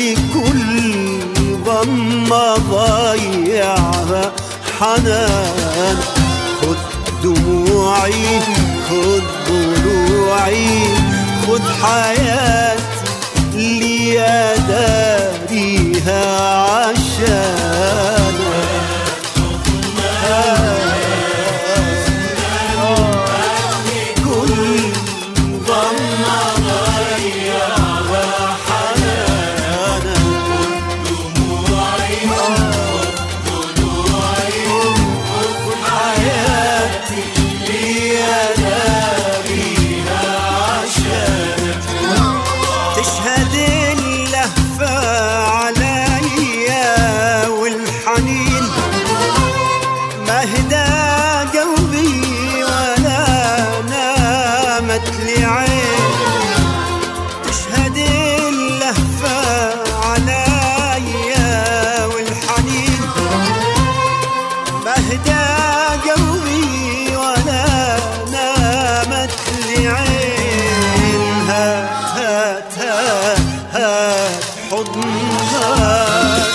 لي كل ضمة ضيعها حنان خد دموعي خد ضلوعي خد حياتي لي داريها عشانك كل ضمة ضيعها حنانا حياتي لي داريها عشانك تشهد اللهفة عليا والحنين ما هدى قلبي ولا نامت لي عين تشهد اللهفة عليا والحنين ما هدى قلبي ولا نامت لي عين هات هات هات هات حضنها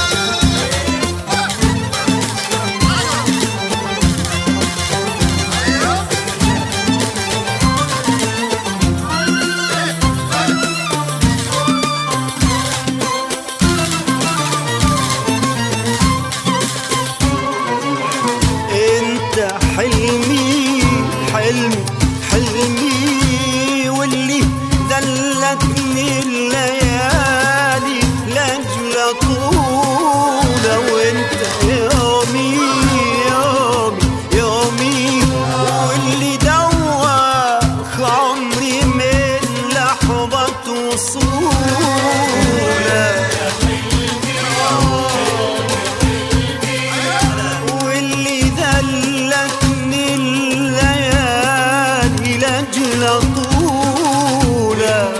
انت حلمي حلمي حلمي واللي ذلتني الليالي لاجل طولة وانت يومي يومي يومي واللي دوخ عمري من لحظة وصولك واللي ذلتني الليالي لاجل طولة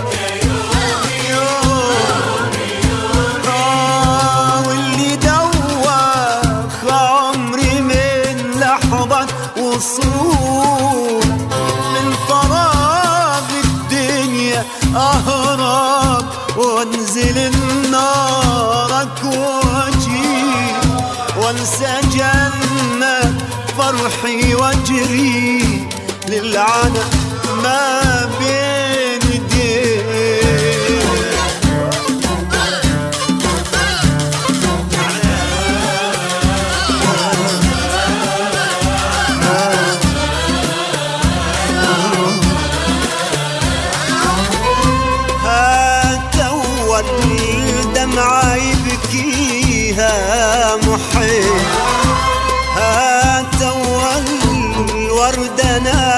آه، واللي دوخ عمري من لحظة وصول من فراغ الدنيا أهرب وانزل النارك واجي وانسى جنة فرحي واجري للعنى ما بين ايديك هات أول دمعة يبكيها محيط هات أول وردة